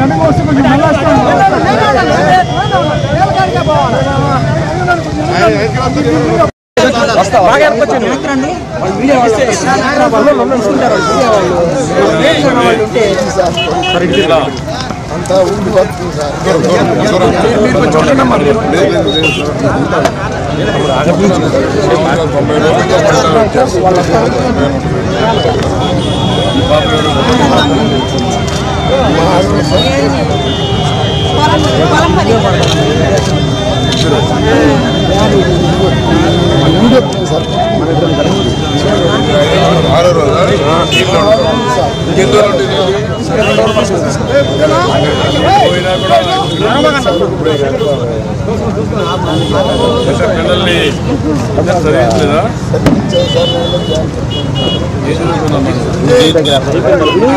అంతా ఉండి వస్తుంది సార్ ఉండి వస్తుంది సార్ ఆరో రోజా ఇంకెంత దూరం ఉంటుంది పోయినా కూడా పిల్లల్ని చదివించలేదా ఏం చదువుకున్నాం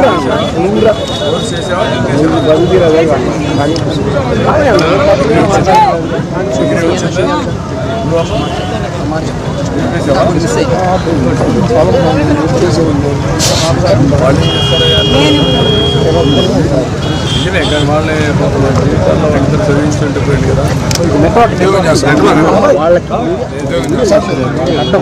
నిజమే కానీ వాళ్ళే జీవితాల్లో ఎంత చదివించుంటే పోయింది కదా ఉద్యోగం చేస్తారు ఉద్యోగం చేస్తారు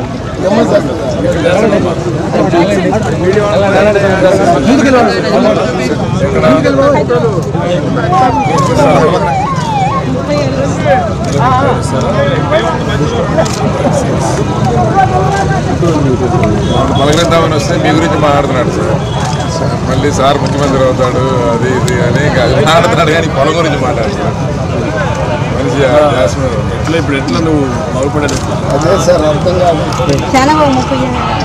పలకరిద్దామని వస్తే మీ గురించి మాట్లాడుతున్నాడు సార్ మళ్ళీ సార్ ముఖ్యమంత్రి అవుతాడు అది ఇది అని ఇంకా అది మాట్లాడుతున్నాడు కానీ పొలం గురించి మాట్లాడుతున్నాడు మనిషి చేస్తున్నాడు ఎట్లా ఇప్పుడు ఎట్లా నువ్వు బాగుపడేది అదే సార్ అర్థం కాదు చాలా ముప్పై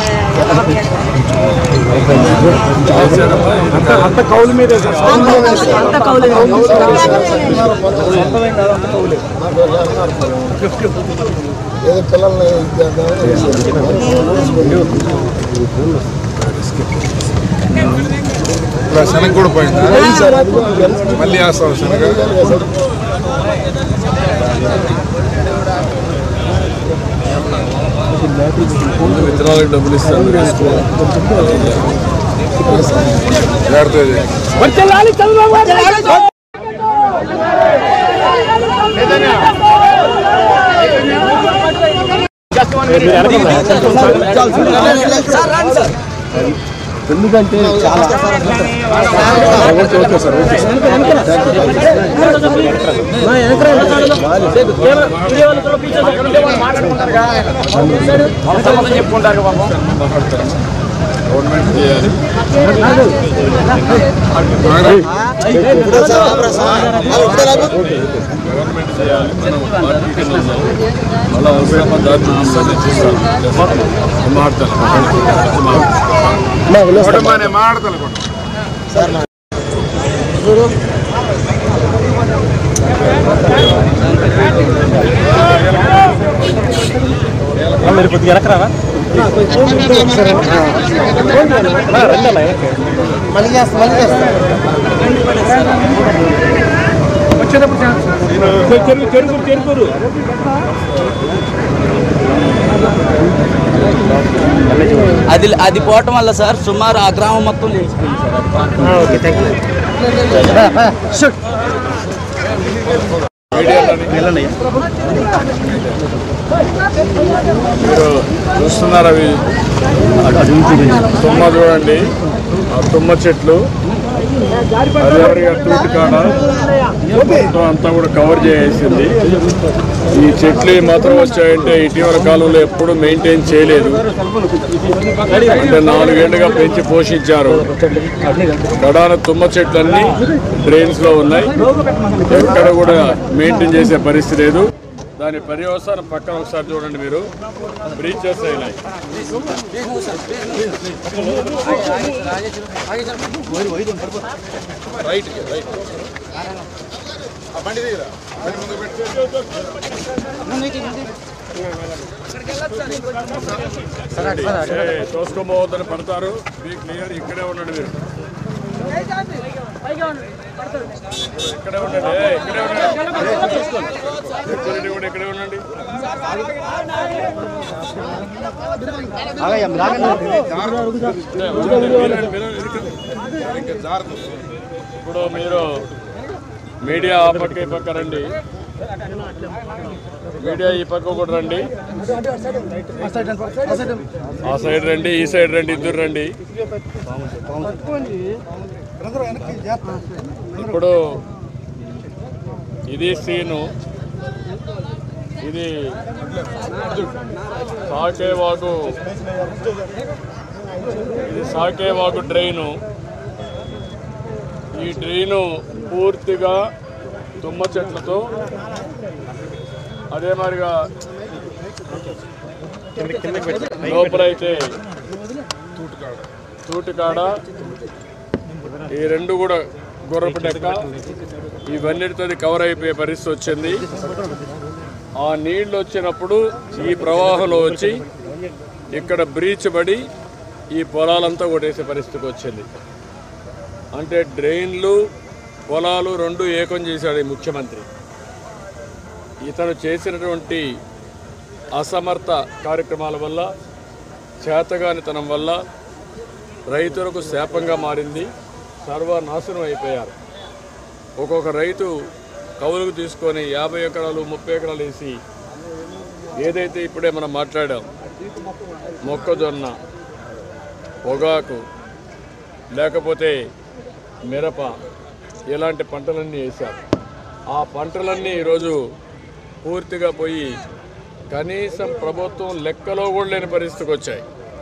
అంత కౌలు మీదే సార్ అంత కౌలు ఏదో పిల్లల్ని ఇది చేద్దామని ఇలా శనగ కూడా పోయిందా సార్ అది కూడా తెలుసు. మళ్ళీ వేస్తావు శనగ సార్ ముందు విత్తనాలకు డబ్బులు ఇస్తాను జాగ్రత్త వర్తిల్లాలి చంద్రబాబు నాయుడు ఎందుకంటే చాలా okay okay sir okay sir government చేయాలి గవర్నమెంట్ చేయాలి మనం పార్టీ కింద ఉన్నాం. అలా ఉపయోగం దారి చూపిస్తాను చూస్తాను మాట్లాడతాను మాట్లాడతాను కూడా మీరు కొద్దిగా వెనకరారా రండి మళ్ళీ చేస్తా మళ్ళీ చేస్తా చెరుకు చెరుకు చెరుకురు అది అది పోవటం వల్ల సార్ సుమారు ఆ గ్రామం మొత్తం తెలిసిపోయింది సార్ అది ఓకే థ్యాంక్ యూ మీరు చూస్తున్నారు అవి తుమ్మ చూడండి ఆ తుమ్మ చెట్లు అది ఎవరిగా తూటి కాడ మొత్తం అంతా కూడా కవర్ చేసేసింది ఈ చెట్లు మాత్రం వచ్చాయంటే ఇటీవల కాలంలో ఎప్పుడు మెయింటైన్ చేయలేదు అంటే నాలుగేళ్లుగా పెంచి పోషించారు కడాన తుమ్మ చెట్లన్నీ డ్రైన్స్ లో ఉన్నాయి ఎక్కడ కూడా మెయింటైన్ చేసే పరిస్థితి లేదు దాని పర్యవసానం పక్కన ఒకసారి చూడండి మీరు బ్రీచెస్ అయినాయి రైట్ రైట్ ఆ బండి దిగరా బండి ముందుకు పెట్టు. ఏ, తోసుకోబోవద్దని పడతారు బీ క్లియర్ ఇక్కడే ఉండండి మీరు ఇక్కడే ఉండండి ఏ, ఇక్కడే ఉండండి సెక్యూరిటీ కూడా ఇక్కడే ఉండండి ఏ, ఉండండి. మీరండి, మీరు ఇరుక్కండి. ఇంకా జాగ్రత్త. ఇప్పుడు మీరు మీడియా ఆ పక్క ఈ పక్క రండి మీడియా ఈ పక్క కూడా రండి ఆ సైడ్ రండి ఈ సైడ్ రండి ఇద్దరు రండి ఇప్పుడు ఇది సీను ఇది సాకేవాగు ఇది సాకేవాగు డ్రైను ఈ డ్రైను పూర్తిగా తుమ్మ చెట్లతో అదే మాదిరిగా లోపలైతే తూటికాడ ఈ రెండు కూడా గుర్రపు డెక్క ఇవన్నిటితో కవర్ అయిపోయే పరిస్థితి వచ్చింది ఆ నీళ్లు వచ్చినప్పుడు ఈ ప్రవాహంలో వచ్చి ఇక్కడ బ్రీచ్ పడి ఈ పొలాలంతా కొట్టేసే పరిస్థితికి వచ్చింది అంటే డ్రైన్లు పొలాలు రెండు ఏకం చేశాడు ఈ ముఖ్యమంత్రి ఇతను చేసినటువంటి అసమర్థ కార్యక్రమాల వల్ల చేతగానితనం వల్ల రైతులకు శాపంగా మారింది సర్వనాశనం అయిపోయారు ఒక్కొక్క రైతు కవులకు తీసుకొని యాభై ఎకరాలు ముప్పై ఎకరాలు వేసి ఏదైతే ఇప్పుడే మనం మాట్లాడాం మొక్కజొన్న పొగాకు లేకపోతే మిరప ఇలాంటి పంటలన్నీ వేశారు ఆ పంటలన్నీ ఈరోజు పూర్తిగా పోయి కనీసం ప్రభుత్వం లెక్కలో కూడా లేని పరిస్థితికి వచ్చాయి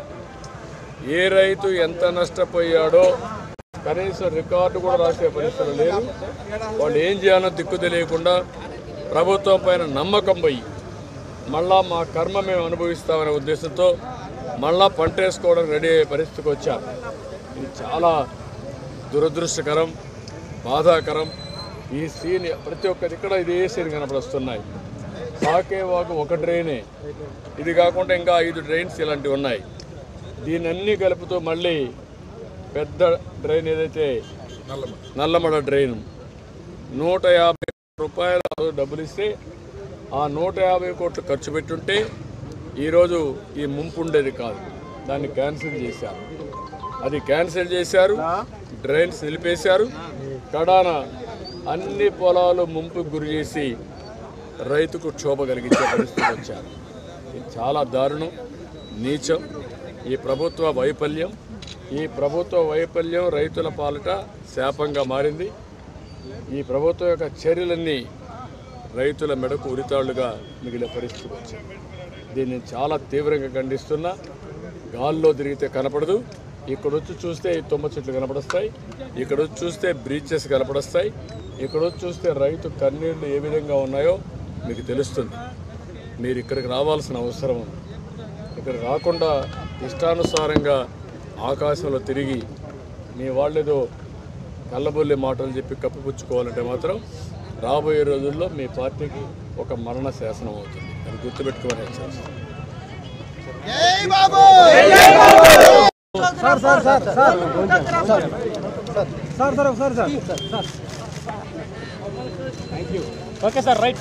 ఏ రైతు ఎంత నష్టపోయాడో కనీసం రికార్డు కూడా రాసే పరిస్థితులు లేదు వాళ్ళు ఏం చేయాలో దిక్కు తెలియకుండా ప్రభుత్వం పైన నమ్మకం పోయి మళ్ళా మా కర్మ మేము అనుభవిస్తామనే ఉద్దేశంతో మళ్ళా పంట వేసుకోవడం రెడీ అయ్యే పరిస్థితికి వచ్చారు ఇది చాలా దురదృష్టకరం బాధాకరం ఈ సీన్ ప్రతి ఒక్కరి ఇక్కడ ఇదే సీన్ కనపడుస్తున్నాయి సాకేవాకు ఒక డ్రైనే ఇది కాకుండా ఇంకా ఐదు డ్రైన్స్ ఇలాంటివి ఉన్నాయి దీన్ని అన్ని కలుపుతూ మళ్ళీ పెద్ద డ్రైన్ ఏదైతే నల్లమడ డ్రైన్ నూట యాభై రూపాయలు డబ్బులు ఇస్తే ఆ నూట యాభై కోట్లు ఖర్చు పెట్టుంటే ఈరోజు ఈ ముంపు ఉండేది కాదు దాన్ని క్యాన్సిల్ చేశారు అది క్యాన్సిల్ చేశారు డ్రైన్స్ నిలిపేశారు కడాన అన్ని పొలాలు ముంపుకు గురి చేసి రైతుకు క్షోభ కలిగించే పరిస్థితి వచ్చారు ఇది చాలా దారుణం నీచం ఈ ప్రభుత్వ వైఫల్యం ఈ ప్రభుత్వ వైఫల్యం రైతుల పాలిట శాపంగా మారింది ఈ ప్రభుత్వం యొక్క చర్యలన్నీ రైతుల మెడకు ఉరితాళ్లుగా మిగిలిన పరిస్థితి వచ్చింది దీన్ని చాలా తీవ్రంగా ఖండిస్తున్నా గాల్లో తిరిగితే కనపడదు ఇక్కడ వచ్చి చూస్తే ఈ తుమ్మ చెట్లు కనపడస్తాయి ఇక్కడ వచ్చి చూస్తే బ్రీచెస్ కనపడస్తాయి ఇక్కడ వచ్చి చూస్తే రైతు కన్నీళ్లు ఏ విధంగా ఉన్నాయో మీకు తెలుస్తుంది మీరు ఇక్కడికి రావాల్సిన అవసరం ఉంది ఇక్కడ రాకుండా ఇష్టానుసారంగా ఆకాశంలో తిరిగి మీ వాళ్ళేదో కళ్ళబొల్లి మాటలు చెప్పి కప్పిపుచ్చుకోవాలంటే మాత్రం రాబోయే రోజుల్లో మీ పార్టీకి ఒక మరణ శాసనం అవుతుంది అది గుర్తుపెట్టుకోమని హెచ్చరిస్తాను sir sir sir sir sir sir ఒకసారి sir sir okay sir right